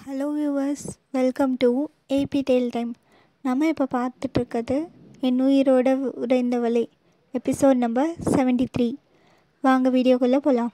hello viewers welcome to A B tale time நம்ம இப்போ பார்த்துட்ருக்கிறது என் உயிரோட உறைந்தவளே எபிசோட் நம்பர் செவன்டி த்ரீ வாங்க வீடியோக்குள்ளே போகலாம்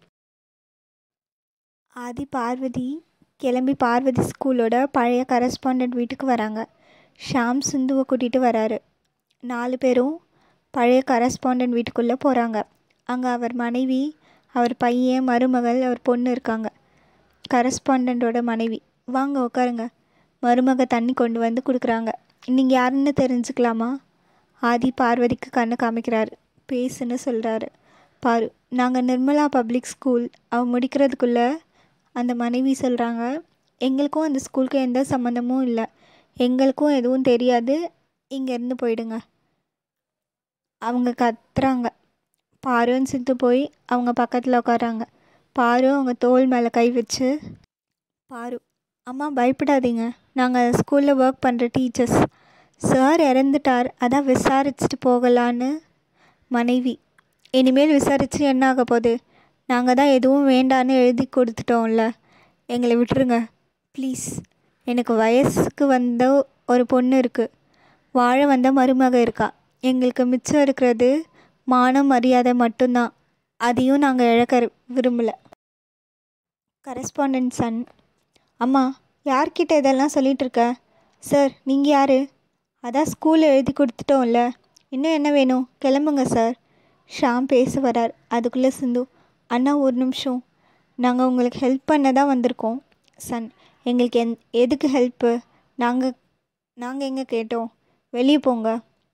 ஆதி பார்வதி கிளம்பி பார்வதி ஸ்கூலோட பழைய கரஸ்பாண்டன்ட் வீட்டுக்கு வராங்க ஷாம் சிந்துவை கூட்டிகிட்டு வராரு நாலு பேரும் பழைய கரஸ்பாண்டன்ட் வீட்டுக்குள்ளே போகிறாங்க அங்கே அவர் மனைவி அவர் பையன் மருமகள் அவர் பொண்ணு இருக்காங்க கரஸ்பாண்டண்ட்டோட மனைவி வாங்க உட்காருங்க மருமக தண்ணி கொண்டு வந்து கொடுக்குறாங்க நீங்கள் யாருன்னு தெரிஞ்சுக்கலாமா ஆதி பார்வதிக்கு கண்ணை காமிக்கிறாரு பேசுன்னு சொல்கிறாரு பாரு நாங்கள் நிர்மலா பப்ளிக் ஸ்கூல் அவ முடிக்கிறதுக்குள்ளே அந்த மனைவி சொல்கிறாங்க எங்களுக்கும் அந்த ஸ்கூலுக்கு எந்த சம்மந்தமும் இல்லை எங்களுக்கும் எதுவும் தெரியாது இங்கேருந்து போயிடுங்க அவங்க கத்துறாங்க பாருன்னு சித்து போய் அவங்க பக்கத்தில் உட்காராங்க பாரு அவங்க தோல் மேலே கை வச்சு பாரு அம்மா பயப்படாதீங்க நாங்கள் ஸ்கூலில் ஒர்க் பண்ணுற டீச்சர்ஸ் சார் இறந்துட்டார் அதான் விசாரிச்சுட்டு போகலான்னு மனைவி இனிமேல் விசாரித்து என்ன ஆக போகுது நாங்கள் தான் எதுவும் வேண்டான்னு எழுதி கொடுத்துட்டோம்ல எங்களை விட்டுருங்க ப்ளீஸ் எனக்கு வயசுக்கு வந்த ஒரு பொண்ணு இருக்குது வாழ வந்த மருமக இருக்கா எங்களுக்கு மிச்சம் இருக்கிறது மானம் மரியாதை மட்டும்தான் அதையும் நாங்கள் இழக்க விரும்பலை கரஸ்பாண்டன்ட் சன் அம்மா யார்கிட்ட இதெல்லாம் சொல்லிகிட்டு இருக்க சார் நீங்கள் யார் அதான் ஸ்கூலில் எழுதி கொடுத்துட்டோம்ல இன்னும் என்ன வேணும் கிளம்புங்க சார் ஷாம் பேச வரார் அதுக்குள்ளே சிந்து அண்ணா ஒரு நிமிஷம் நாங்கள் உங்களுக்கு ஹெல்ப் பண்ண தான் வந்திருக்கோம் சன் எங்களுக்கு எந் எதுக்கு ஹெல்ப்பு நாங்கள் நாங்கள் எங்கே கேட்டோம் வெளியே போங்க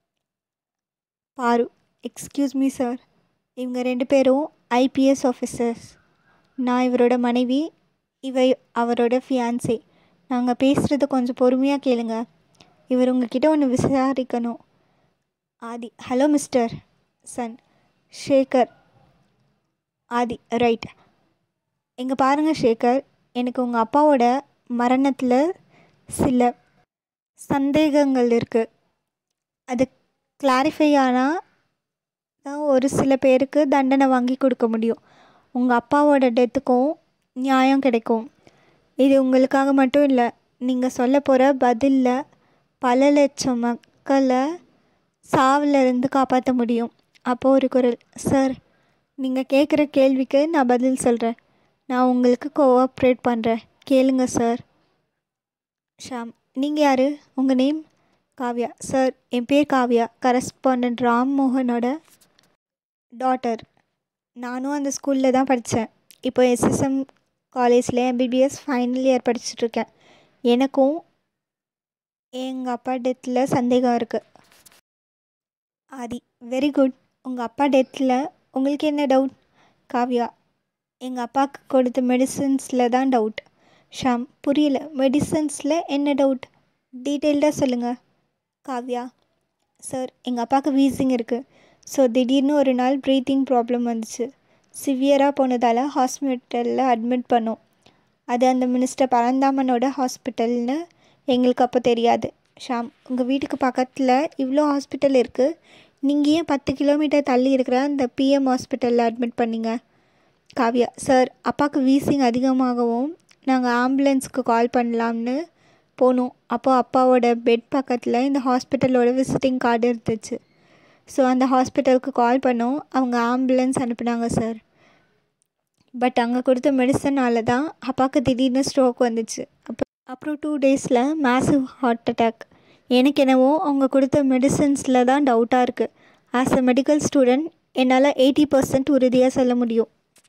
பாரு எக்ஸ்கியூஸ் மீ சார் இவங்க ரெண்டு பேரும் ஐபிஎஸ் ஆஃபீஸர்ஸ் நான் இவரோட மனைவி இவை அவரோட ஃபியான்சே நாங்கள் பேசுகிறத கொஞ்சம் பொறுமையாக கேளுங்க இவர் உங்ககிட்ட ஒன்று விசாரிக்கணும் ஆதி ஹலோ மிஸ்டர் சன் ஷேகர் ஆதி ரைட் இங்கே பாருங்கள் ஷேகர் எனக்கு உங்கள் அப்பாவோட மரணத்தில் சில சந்தேகங்கள் இருக்குது அது கிளாரிஃபை ஆனால் தான் ஒரு சில பேருக்கு தண்டனை வாங்கி கொடுக்க முடியும் உங்கள் அப்பாவோட டெத்துக்கும் நியாயம் கிடைக்கும் இது உங்களுக்காக மட்டும் இல்லை நீங்கள் சொல்ல போகிற பதிலில் பல லட்சம் மக்களை சாவிலிருந்து காப்பாற்ற முடியும் அப்போது ஒரு குரல் சார் நீங்கள் கேட்குற கேள்விக்கு நான் பதில் சொல்கிறேன் நான் உங்களுக்கு கோஆப்ரேட் பண்ணுறேன் கேளுங்க சார் ஷாம் நீங்கள் யார் உங்கள் நேம் காவ்யா சார் என் பேர் காவ்யா கரஸ்பாண்டன்ட் ராம் மோகனோட டாட்டர் நானும் அந்த ஸ்கூலில் தான் படித்தேன் இப்போ எஸ்எஸ்எம் காலேஜில் எம்பிபிஎஸ் ஃபைனல் இயர் படிச்சுட்ருக்கேன் எனக்கும் எங்கள் அப்பா டெத்தில் சந்தேகம் இருக்குது ஆதி வெரி குட் உங்கள் அப்பா டெத்தில் உங்களுக்கு என்ன டவுட் காவ்யா எங்கள் அப்பாவுக்கு கொடுத்த மெடிசன்ஸில் தான் டவுட் ஷாம் புரியல மெடிசன்ஸில் என்ன டவுட் டீட்டெயில்டாக சொல்லுங்கள் காவ்யா சார் எங்கள் அப்பாவுக்கு வீசிங் இருக்குது ஸோ திடீர்னு ஒரு நாள் ப்ரீத்திங் ப்ராப்ளம் வந்துச்சு சிவியராக போனதால் ஹாஸ்பிட்டலில் அட்மிட் பண்ணோம் அது அந்த மினிஸ்டர் பரந்தாமனோட ஹாஸ்பிட்டல்னு எங்களுக்கு அப்போ தெரியாது ஷாம் உங்கள் வீட்டுக்கு பக்கத்தில் இவ்வளோ ஹாஸ்பிட்டல் இருக்குது நீங்கள் ஏன் பத்து கிலோமீட்டர் தள்ளி இருக்கிற அந்த பிஎம் ஹாஸ்பிட்டலில் அட்மிட் பண்ணீங்க காவ்யா சார் அப்பாவுக்கு வீசிங் அதிகமாகவும் நாங்கள் ஆம்புலன்ஸ்க்கு கால் பண்ணலாம்னு போனோம் அப்போது அப்பாவோட பெட் பக்கத்தில் இந்த ஹாஸ்பிட்டலோட விசிட்டிங் கார்டு இருந்துச்சு ஸோ அந்த ஹாஸ்பிட்டலுக்கு கால் பண்ணோம் அவங்க ஆம்புலன்ஸ் அனுப்புனாங்க சார் பட் அங்கே கொடுத்த மெடிசனால் தான் அப்பாவுக்கு திடீர்னு ஸ்ட்ரோக் வந்துச்சு அப்புறம் அப்புறம் டூ டேஸில் மேசிவ் ஹார்ட் அட்டாக் எனக்கு என்னவோ அவங்க கொடுத்த மெடிசன்ஸில் தான் டவுட்டாக இருக்குது ஆஸ் அ மெடிக்கல் ஸ்டூடெண்ட் என்னால் எயிட்டி பர்சன்ட் உறுதியாக சொல்ல முடியும்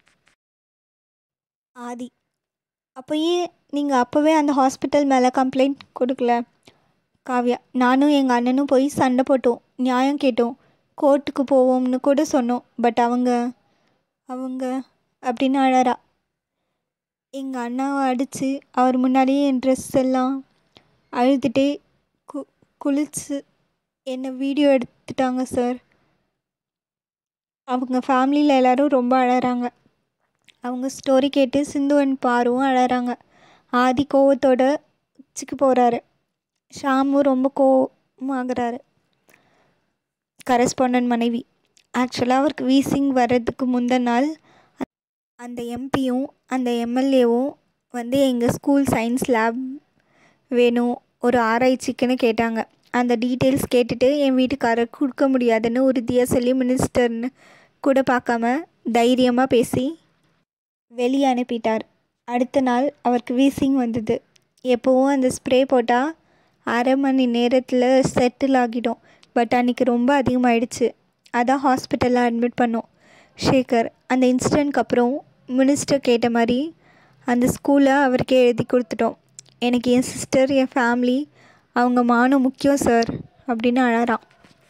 ஆதி அப்போ ஏன் நீங்கள் அப்போவே அந்த ஹாஸ்பிட்டல் மேலே கம்ப்ளைண்ட் கொடுக்கல காவ்யா நானும் எங்கள் அண்ணனும் போய் சண்டை போட்டோம் நியாயம் கேட்டோம் கோர்ட்டுக்கு போவோம்னு கூட சொன்னோம் பட் அவங்க அவங்க அப்படின்னு அழறா எங்கள் அண்ணாவை அடித்து அவர் முன்னாடியே என் ட்ரெஸ் எல்லாம் அழுதுகிட்டே கு குளிச்சு என்னை வீடியோ எடுத்துட்டாங்க சார் அவங்க ஃபேமிலியில் எல்லோரும் ரொம்ப அழறாங்க அவங்க ஸ்டோரி கேட்டு சிந்துவன் பாருவும் அழறாங்க ஆதி கோவத்தோட உச்சிக்கு போகிறாரு ஷாமும் ரொம்ப கோவமாகறாரு கரஸ்பாண்டன்ட் மனைவி ஆக்சுவலாக அவருக்கு வீசிங் வர்றதுக்கு முந்தின நாள் அந்த எம்பியும் அந்த எம்எல்ஏவும் வந்து எங்கள் ஸ்கூல் சயின்ஸ் லேப் வேணும் ஒரு ஆராய்ச்சிக்குன்னு கேட்டாங்க அந்த டீட்டெயில்ஸ் கேட்டுட்டு என் வீட்டுக்காரர் கொடுக்க முடியாதுன்னு உறுதியாக சொல்லி மினிஸ்டர்னு கூட பார்க்காம தைரியமாக பேசி வெளியே அனுப்பிட்டார் அடுத்த நாள் அவருக்கு வீசிங் வந்தது எப்போவும் அந்த ஸ்ப்ரே போட்டால் அரை மணி நேரத்தில் செட்டில் ஆகிடும் பட் அன்றைக்கி ரொம்ப அதிகமாகிடுச்சு அதான் ஹாஸ்பிட்டலில் அட்மிட் பண்ணோம் ஷேகர் அந்த இன்சிடெண்ட்க்கு அப்புறம் மினிஸ்டர் கேட்ட மாதிரி அந்த ஸ்கூலை அவருக்கே எழுதி கொடுத்துட்டோம் எனக்கு என் சிஸ்டர் என் ஃபேமிலி அவங்க மானம் முக்கியம் சார் அப்படின்னு அழறான்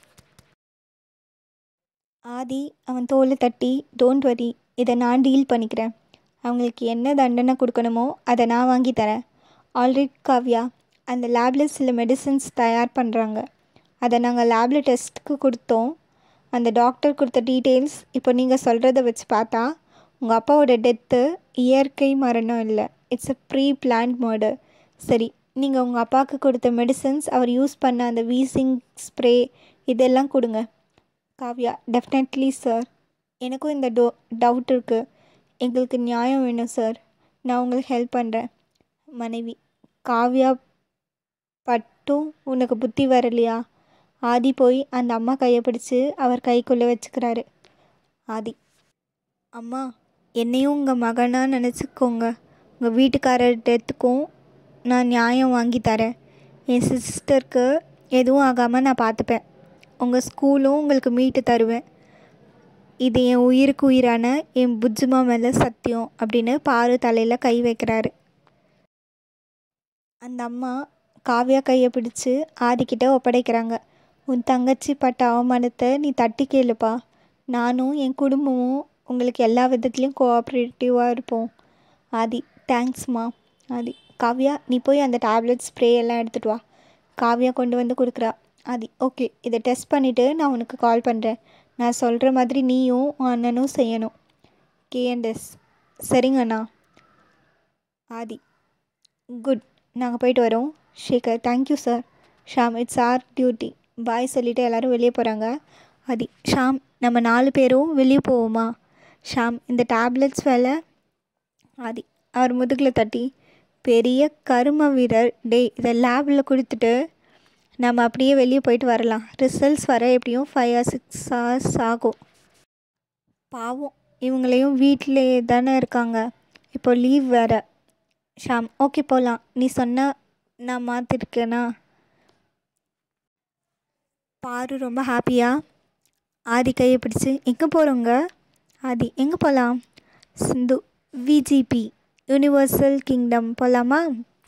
ஆதி அவன் தோலை தட்டி டோன்ட் வரி இதை நான் டீல் பண்ணிக்கிறேன் அவங்களுக்கு என்ன தண்டனை கொடுக்கணுமோ அதை நான் வாங்கி தரேன் ஆல்ரெடி காவ்யா அந்த லேபில் சில மெடிசன்ஸ் தயார் பண்ணுறாங்க அதை நாங்கள் லேபில் டெஸ்ட்டுக்கு கொடுத்தோம் அந்த டாக்டர் கொடுத்த டீட்டெயில்ஸ் இப்போ நீங்கள் சொல்கிறத வச்சு பார்த்தா உங்கள் அப்பாவோட டெத்து இயற்கை மரணம் இல்லை it's a pre planned murder சரி நீங்கள் உங்கள் அப்பாவுக்கு கொடுத்த மெடிசன்ஸ் அவர் யூஸ் பண்ண அந்த வீசிங் ஸ்ப்ரே இதெல்லாம் கொடுங்க காவ்யா டெஃபினெட்லி சார் எனக்கும் இந்த டோ டவுட் இருக்குது எங்களுக்கு நியாயம் வேணும் சார் நான் உங்களுக்கு ஹெல்ப் பண்ணுறேன் மனைவி காவ்யா பட்டும் உனக்கு புத்தி வரலையா ஆதி போய் அந்த அம்மா கையை பிடிச்சி அவர் கைக்குள்ளே வச்சுக்கிறாரு ஆதி அம்மா என்னையும் உங்கள் மகனாக நினச்சிக்கோங்க உங்கள் வீட்டுக்காரர் டெத்துக்கும் நான் நியாயம் வாங்கி தரேன் என் சிஸ்டருக்கு எதுவும் ஆகாமல் நான் பார்த்துப்பேன் உங்கள் ஸ்கூலும் உங்களுக்கு மீட்டு தருவேன் இது என் உயிருக்கு உயிரான என் புஜ்ஜுமா மேலே சத்தியம் அப்படின்னு பாரு தலையில் கை வைக்கிறாரு அந்த அம்மா காவ்யா கையை பிடிச்சு ஆதிக்கிட்ட ஒப்படைக்கிறாங்க உன் தங்கச்சி பட்ட அவமானத்தை நீ தட்டி கேளுப்பா நானும் என் குடும்பமும் உங்களுக்கு எல்லா விதத்துலேயும் கோஆப்ரேட்டிவாக இருப்போம் ஆதி தேங்க்ஸ்மா ஆதி காவ்யா நீ போய் அந்த டேப்லெட் ஸ்ப்ரே எல்லாம் எடுத்துகிட்டு வா காவ்யா கொண்டு வந்து கொடுக்குறா ஆதி ஓகே இதை டெஸ்ட் பண்ணிவிட்டு நான் உனக்கு கால் பண்ணுறேன் நான் சொல்கிற மாதிரி நீயும் உன் அண்ணனும் செய்யணும் கேஎன்எஸ் சரிங்கண்ணா ஆதி குட் நாங்கள் போயிட்டு வரோம் Shekar thank you sir Sham it's our duty bye சொல்லிவிட்டு எல்லோரும் வெளியே போகிறாங்க ஆதி ஷாம் நம்ம நாலு பேரும் வெளியே போவோமா ஷாம் இந்த டேப்லெட்ஸ் வேலை ஆதி அவர் முதுகில் தட்டி பெரிய கரும வீரர் டேய் இதை லேபில் கொடுத்துட்டு நம்ம அப்படியே வெளியே போயிட்டு வரலாம் ரிசல்ட்ஸ் வர எப்படியும் ஃபைவ் ஆர் சிக்ஸ் ஹவர்ஸ் ஆகும் பாவம் இவங்களையும் வீட்டிலே தானே இருக்காங்க இப்போ லீவ் வேறு ஷாம் ஓகே போகலாம் நீ சொன்ன நான் மாற்றிருக்கேனா பாரு ரொம்ப ஹாப்பியா ஆதி கையை பிடிச்சி எங்கே போகிறோங்க ஆதி எங்கே போகலாம் சிந்து விஜிபி யூனிவர்சல் கிங்டம் போகலாமா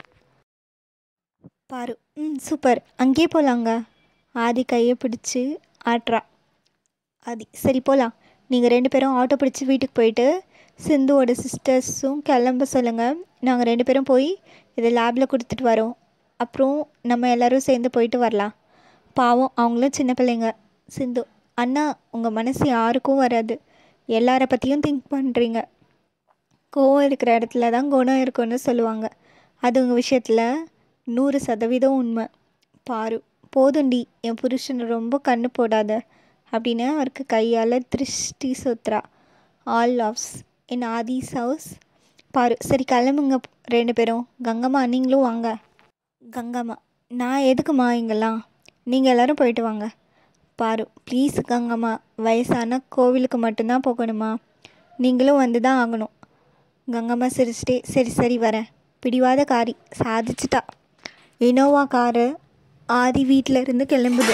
பாரு ம் சூப்பர் அங்கேயே போகலாங்க ஆதி கையை பிடிச்சி ஆட்றா ஆதி சரி போகலாம் நீங்கள் ரெண்டு பேரும் ஆட்டோ பிடிச்சி வீட்டுக்கு போயிட்டு சிந்துவோட சிஸ்டர்ஸும் கிளம்ப சொல்லுங்கள் நாங்கள் ரெண்டு பேரும் போய் இதை லேபில் கொடுத்துட்டு வரோம் அப்புறம் நம்ம எல்லோரும் சேர்ந்து போயிட்டு வரலாம் பாவம் அவங்களும் சின்ன பிள்ளைங்க சிந்து அண்ணா உங்கள் மனசு யாருக்கும் வராது எல்லார பற்றியும் திங்க் பண்ணுறீங்க கோவம் இருக்கிற இடத்துல தான் குணம் இருக்குன்னு சொல்லுவாங்க அது உங்கள் விஷயத்தில் நூறு சதவீதம் உண்மை பாரு போதுண்டி என் புருஷனை ரொம்ப கண்ணு போடாத அப்படின்னு அவருக்கு கையால் திருஷ்டி சுத்துறா all loves in Aadhi's house பாரு சரி கிளம்புங்க ரெண்டு பேரும் கங்கம்மா நீங்களும் வாங்க கங்கம்மா நான் எதுக்குமா இங்கெல்லாம் நீங்கள் எல்லோரும் போயிட்டு வாங்க பாரு ப்ளீஸ் கங்கம்மா வயசான கோவிலுக்கு மட்டும்தான் போகணுமா நீங்களும் வந்து தான் ஆகணும் கங்கம்மா சிரிச்சிட்டே சரி சரி வரேன் பிடிவாத காரி சாதிச்சிட்டா இனோவா காரு ஆதி வீட்டில் இருந்து கிளம்புது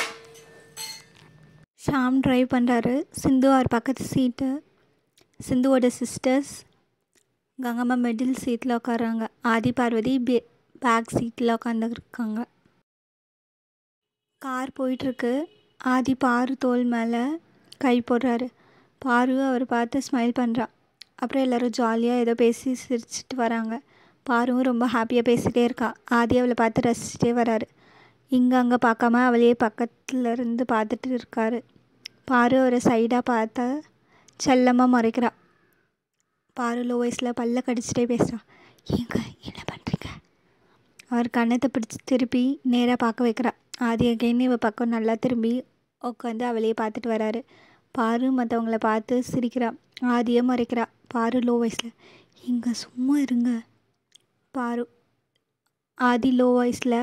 ஷாம் ட்ரைவ் பண்ணுறாரு சிந்து அவர் பக்கத்து சீட்டு சிந்துவோட சிஸ்டர்ஸ் கங்கம்மா மிடில் சீட்டில் உட்காராங்க ஆதி பார்வதி பே பேக் சீட்டில் உட்காந்துருக்காங்க கார் போயிட்டுருக்கு ஆதி பாரு தோல் மேலே கை போடுறாரு பாரு அவர் பார்த்து ஸ்மைல் பண்ணுறா அப்புறம் எல்லோரும் ஜாலியாக ஏதோ பேசி சிரிச்சிட்டு வராங்க பாருவும் ரொம்ப ஹாப்பியாக பேசிகிட்டே இருக்கா ஆதி அவளை பார்த்து ரசிச்சிட்டே வராரு இங்கே அங்கே பார்க்காம அவளையே பக்கத்தில் இருந்து பார்த்துட்டு இருக்காரு பாரு அவரை சைடாக பார்த்தா செல்லமாக மறைக்கிறா பாரு லோ வயசில் பல்ல கடிச்சிட்டே பேசுகிறா ஏங்க என்ன பண்ணுறீங்க அவர் கண்ணத்தை பிடிச்சி திருப்பி நேராக பார்க்க வைக்கிறா ஆதி அகைன் இவ பக்கம் நல்லா திரும்பி உட்காந்து அவளையே பார்த்துட்டு வராரு பாரு மற்றவங்கள பார்த்து சிரிக்கிறா ஆதியை மறைக்கிறா பாரு லோ வயசில் இங்கே சும்மா இருங்க பாரு ஆதி லோ வாய்ஸில்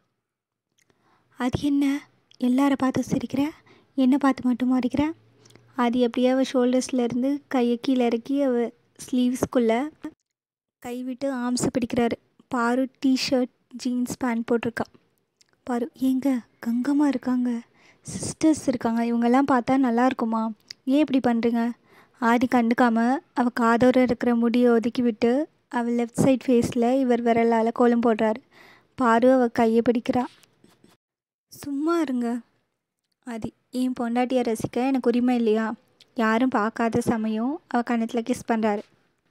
அது என்ன எல்லாரை பார்த்து சிரிக்கிற என்னை பார்த்து மட்டும் மறைக்கிற ஆதி அப்படியே அவள் ஷோல்டர்ஸ்லேருந்து கையை கீழே இறக்கி அவள் ஸ்லீவ்ஸ்குள்ளே கை விட்டு ஆம்ஸை பிடிக்கிறாரு பாரு டிஷர்ட் ஜீன்ஸ் பேண்ட் போட்டிருக்கா பாரு ஏங்க கங்கம்மா இருக்காங்க சிஸ்டர்ஸ் இருக்காங்க இவங்கெல்லாம் பார்த்தா நல்லா இருக்குமா ஏன் இப்படி பண்ணுறீங்க ஆதி கண்டுக்காமல் அவள் காதோர இருக்கிற முடியை ஒதுக்கி விட்டு அவள் லெஃப்ட் சைட் ஃபேஸில் இவர் விரலால் கோலம் போடுறாரு பாரு அவள் கையை பிடிக்கிறா சும்மா இருங்க ஆதி என் பொண்டாட்டியை ரசிக்க எனக்கு உரிமை இல்லையா யாரும் பார்க்காத சமயம் அவள் கணத்தில் கிஸ் பண்ணுறாரு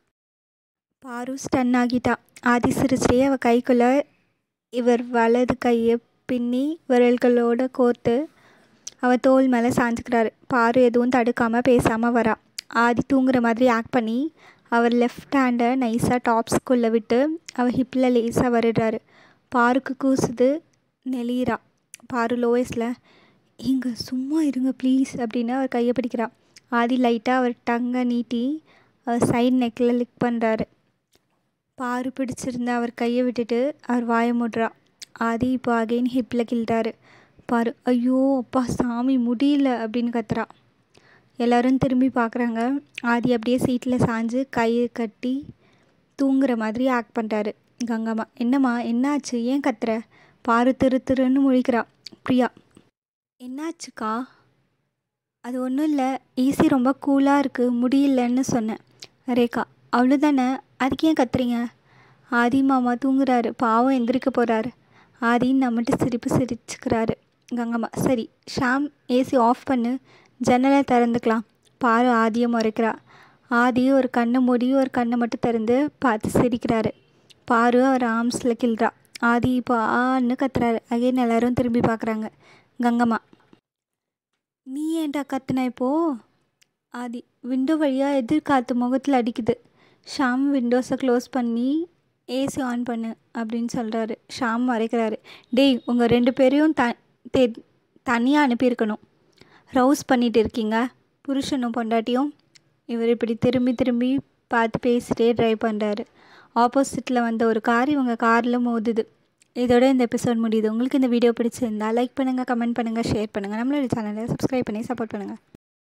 பாரு ஸ்டன் ஆகிட்டா ஆதி சிரிச்சிட்டே அவள் கைக்குள்ளே இவர் வலது கையை பின்னி விரல்களோட கோர்த்து அவள் தோல் மேலே சாஞ்சுக்கிறாரு பாரு எதுவும் தடுக்காமல் பேசாமல் வரா ஆதி தூங்குற மாதிரி ஆக்ட் பண்ணி அவர் லெஃப்ட் ஹேண்டை நைஸாக டாப்ஸ்குள்ளே விட்டு அவள் ஹிப்பில் லேஸாக வருடுறாரு பாருக்கு கூசுது நெளிகிறா பாரு லோயஸில் இங்க சும்மா இருங்க ப்ளீஸ் அப்படின்னு அவர் கையை பிடிக்கிறா ஆதி லைட்டாக அவர் டங்கை நீட்டி அவர் சைட் நெக்கில் லிக் பண்ணுறாரு பாரு பிடிச்சிருந்த அவர் கையை விட்டுட்டு அவர் வாயை மூடுறா ஆதி இப்போ அகைன் ஹிப்பில் கிள்றாரு பாரு ஐயோ அப்பா சாமி முடியல அப்படின்னு கத்துறா எல்லாரும் திரும்பி பார்க்குறாங்க ஆதி அப்படியே சீட்டில் சாஞ்சு கையை கட்டி தூங்குற மாதிரி ஆக்ட் பண்ணுறாரு கங்கம்மா என்னம்மா என்னாச்சு ஏன் கத்துற பாரு திரு திருன்னு முழிக்கிறா பிரியா என்னாச்சுக்கா அது ஒன்றும் இல்லை ஏசி ரொம்ப கூலாக இருக்குது முடியலன்னு சொன்னேன் ரேகா அவ்வளோதானே அதுக்கு ஏன் கத்துறீங்க ஆதி மாமா தூங்குறாரு பாவம் எந்திரிக்க போகிறாரு ஆதின்னு நம்மகிட்ட சிரிப்பு சிரிச்சுக்கிறாரு கங்கம்மா சரி ஷாம் ஏசி ஆஃப் பண்ணு ஜன்னலை திறந்துக்கலாம் பாரு ஆதியை முறைக்கிறா ஆதி ஒரு கண்ணை மூடி ஒரு கண்ணை மட்டும் திறந்து பார்த்து சிரிக்கிறாரு பாரு அவர் ஆர்ம்ஸில் கிள்றா ஆதி இப்போ ஆன்னு கத்துறாரு அகைன் எல்லாரும் திரும்பி பார்க்குறாங்க கங்கம்மா நீ ஏன்டா கத்துன இப்போ ஆதி விண்டோ வழியாக எதிர்காத்து முகத்தில் அடிக்குது ஷாம் விண்டோஸை க்ளோஸ் பண்ணி ஏசி ஆன் பண்ணு அப்படின்னு சொல்கிறாரு ஷாம் மறைக்கிறாரு டேய் உங்கள் ரெண்டு பேரையும் த தெ தனியாக அனுப்பியிருக்கணும் ரவுஸ் பண்ணிட்டு இருக்கீங்க புருஷனும் பொண்டாட்டியும் இவர் இப்படி திரும்பி திரும்பி பார்த்து பேசிட்டே ட்ரைவ் பண்ணுறாரு ஆப்போசிட்டில் வந்த ஒரு கார் இவங்க காரில் மோதுது இதோட இந்த எபிசோட் முடியுது உங்களுக்கு இந்த வீடியோ பிடிச்சிருந்தா லைக் பண்ணுங்கள் கமெண்ட் பண்ணுங்கள் ஷேர் பண்ணுங்கள் நம்மளோட சேனலை சப்ஸ்கிரைப் பண்ணி சப்போர்ட் பண்ணுங்கள்